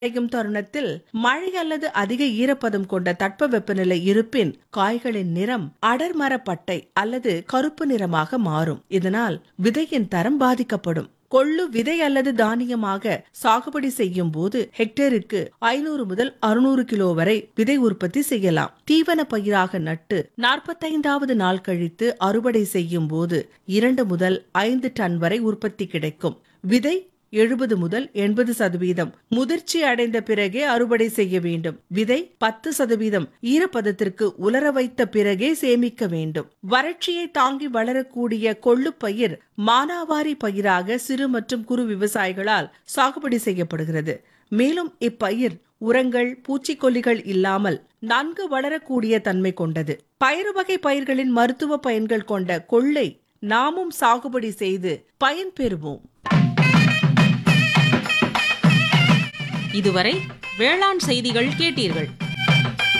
கிடைக்கும் தருணத்தில் மழை அல்லது அதிக ஈரப்பதம் கொண்ட தட்பவெப்பநிலை இருப்பின் காய்களின் நிறம் அடர்மர பட்டை அல்லது கருப்பு நிறமாக மாறும் இதனால் விதையின் தரம் பாதிக்கப்படும் கொள்ளு விதை அல்லது தானியமாக சாகுபடி செய்யும் போது ஹெக்டேருக்கு ஐநூறு முதல் அறுநூறு கிலோ வரை விதை உற்பத்தி செய்யலாம் தீவன பயிராக நட்டு நாற்பத்தைந்தாவது நாள் கழித்து அறுவடை செய்யும் போது இரண்டு முதல் ஐந்து டன் வரை உற்பத்தி கிடைக்கும் விதை எழுபது முதல் எண்பது சதவீதம் முதிர்ச்சி அடைந்த பிறகே அறுவடை செய்ய வேண்டும் விதை பத்து சதவீதம் ஈரப்பதத்திற்கு உலர வைத்த பிறகே சேமிக்க வேண்டும் வறட்சியை தாங்கி வளரக்கூடிய கொள்ளு பயிர் மானாவாரி பயிராக சிறு மற்றும் குறு விவசாயிகளால் சாகுபடி செய்யப்படுகிறது மேலும் இப்பயிர் உரங்கள் பூச்சிக்கொல்லிகள் இல்லாமல் நன்கு வளரக்கூடிய தன்மை கொண்டது பயிறு வகை பயிர்களின் மருத்துவ பயன்கள் கொண்ட கொள்ளை நாமும் சாகுபடி செய்து பயன் பெறுவோம் இதுவரை வேளாண் செய்திகள் கேட்டீர்கள்